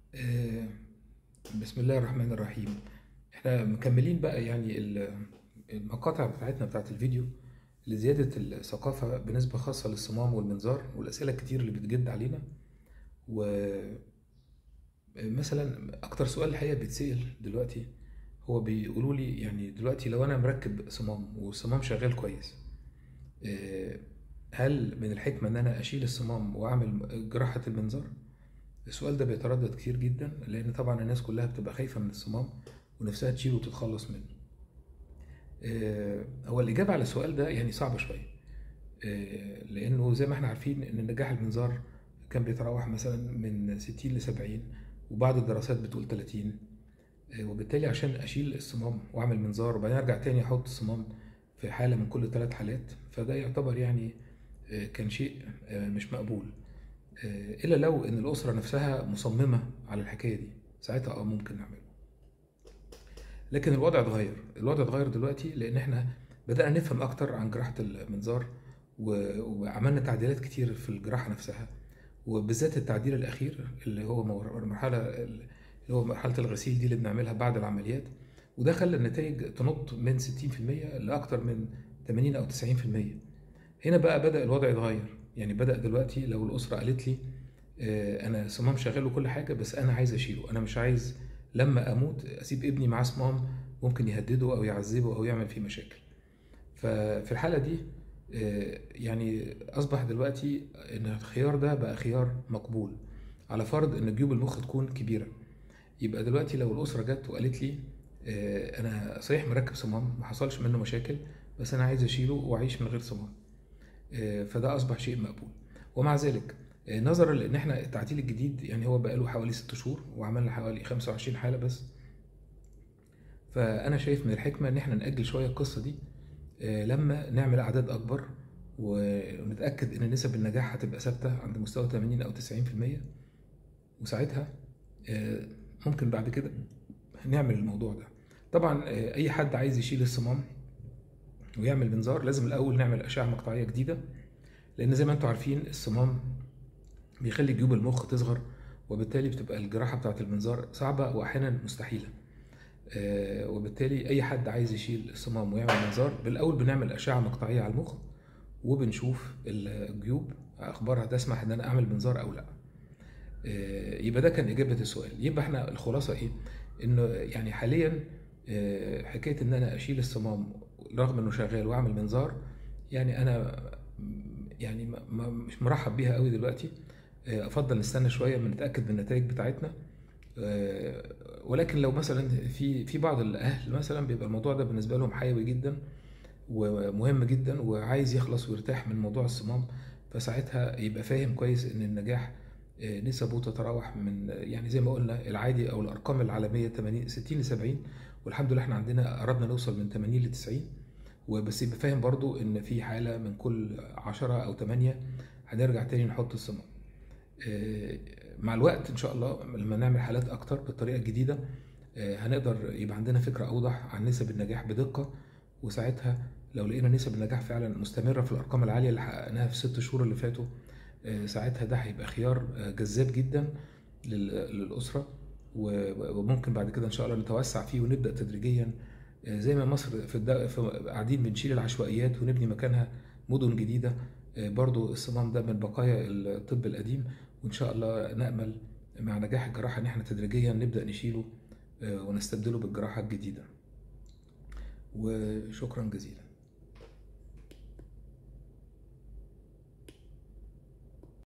آه، بسم الله الرحمن الرحيم احنا مكملين بقى يعني ال- المقاطع بتاعتنا بتاعت الفيديو لزيادة الثقافة بنسبة خاصة للصمام والمنظار والأسئلة الكتير اللي بتجد علينا ومثلا أكتر سؤال الحقيقة بيتسأل دلوقتي هو بيقولوا لي يعني دلوقتي لو أنا مركب صمام والصمام شغال كويس آه، هل من الحكمة إن أنا أشيل الصمام وأعمل جراحة المنظار؟ السؤال ده بيتردد كتير جدا لان طبعا الناس كلها بتبقى خايفه من الصمام ونفسها تشيله وتتخلص منه آه، هو الاجابه على السؤال ده يعني صعبه شويه آه، لانه زي ما احنا عارفين ان نجاح المنظار كان بيتراوح مثلا من 60 ل 70 وبعض الدراسات بتقول 30 آه، وبالتالي عشان اشيل الصمام واعمل منظار وبعدين ارجع تاني احط الصمام في حاله من كل ثلاث حالات فده يعتبر يعني آه، كان شيء آه، مش مقبول آه، الا لو ان الاسره نفسها مصممه على الحكايه دي ساعتها اه ممكن نعمله لكن الوضع اتغير الوضع اتغير دلوقتي لان احنا بدانا نفهم اكتر عن جراحه المنظار و- وعملنا تعديلات كتير في الجراحه نفسها وبالذات التعديل الاخير اللي هو مور- المرحله اللي هو مرحله الغسيل دي اللي بنعملها بعد العمليات وده خلى النتائج تنط من 60% لاكتر من 80 او 90% هنا بقى بدأ الوضع يتغير يعني بدأ دلوقتي لو الأسرة قالت لي آه، أنا صمام شغال وكل حاجة بس أنا عايز أشيله أنا مش عايز لما أموت أسيب ابني معاه صمام ممكن يهدده أو يعذبه أو يعمل فيه مشاكل ففي الحالة دي آه، يعني أصبح دلوقتي إن الخيار ده بقى خيار مقبول على فرض إن جيوب المخ تكون كبيرة يبقى دلوقتي لو الأسرة جت وقالت لي آه، أنا صحيح مركب صمام ما حصلش منه مشاكل بس أنا عايز أشيله وأعيش من غير صمام آه، فده اصبح شيء مقبول ومع ذلك آه، نظرا لان احنا التعديل الجديد يعني هو بقاله حوالي ست شهور وعملنا حوالي 25 حاله بس فانا شايف من الحكمه ان احنا ناجل شويه القصه دي آه، لما نعمل اعداد اكبر ونتاكد ان نسب النجاح هتبقى ثابته عند مستوى 80 او 90% وساعتها آه، ممكن بعد كده نعمل الموضوع ده طبعا آه، اي حد عايز يشيل الصمام ويعمل منظار لازم الاول نعمل اشعه مقطعيه جديده لان زي ما انتم عارفين الصمام بيخلي جيوب المخ تصغر وبالتالي بتبقى الجراحه بتاعه المنظار صعبه واحيانا مستحيله آه، وبالتالي اي حد عايز يشيل الصمام ويعمل منظار بالاول بنعمل اشعه مقطعيه على المخ وبنشوف الجيوب اخبارها تسمح ان انا اعمل منظار او لا آه، يبقى ده كان اجابه السؤال يبقى احنا الخلاصه ايه انه يعني حاليا آه، حكايه ان انا اشيل الصمام رغم انه شغال واعمل منظار يعني انا يعني ما- ما- مش مرحب بيها قوي دلوقتي آه، افضل نستنى شويه من نتاكد من النتائج بتاعتنا آه، ولكن لو مثلا في في بعض الاهل مثلا بيبقى الموضوع ده بالنسبه لهم حيوي جدا ومهم جدا وعايز يخلص ويرتاح من موضوع الصمام فساعتها يبقى فاهم كويس ان النجاح آه، نسبه تتراوح من يعني زي ما قلنا العادي او الارقام العالميه 80 60 ل 70 والحمد لله احنا عندنا قربنا نوصل من 80 ل 90 وبس يبقى فاهم برضو ان في حاله من كل 10 او 8 هنرجع تاني نحط الصمام آه، مع الوقت ان شاء الله لما نعمل حالات اكتر بالطريقه الجديده آه، هنقدر يبقى عندنا فكره اوضح عن نسب النجاح بدقه وساعتها لو لقينا نسب النجاح فعلا مستمره في الارقام العاليه اللي حققناها في الست شهور اللي فاتوا آه، ساعتها ده هيبقى خيار آه، جذاب جدا لل- للاسره و- وممكن بعد كده ان شاء الله نتوسع فيه ونبدا تدريجيا آه، زي ما مصر في, الد... في قاعدين بنشيل العشوائيات ونبني مكانها مدن جديده آه، برضو الصمام ده من بقايا الطب القديم وان شاء الله نامل مع نجاح الجراحه ان احنا تدريجيا نبدا نشيله آه، ونستبدله بالجراحه الجديده وشكرا جزيلا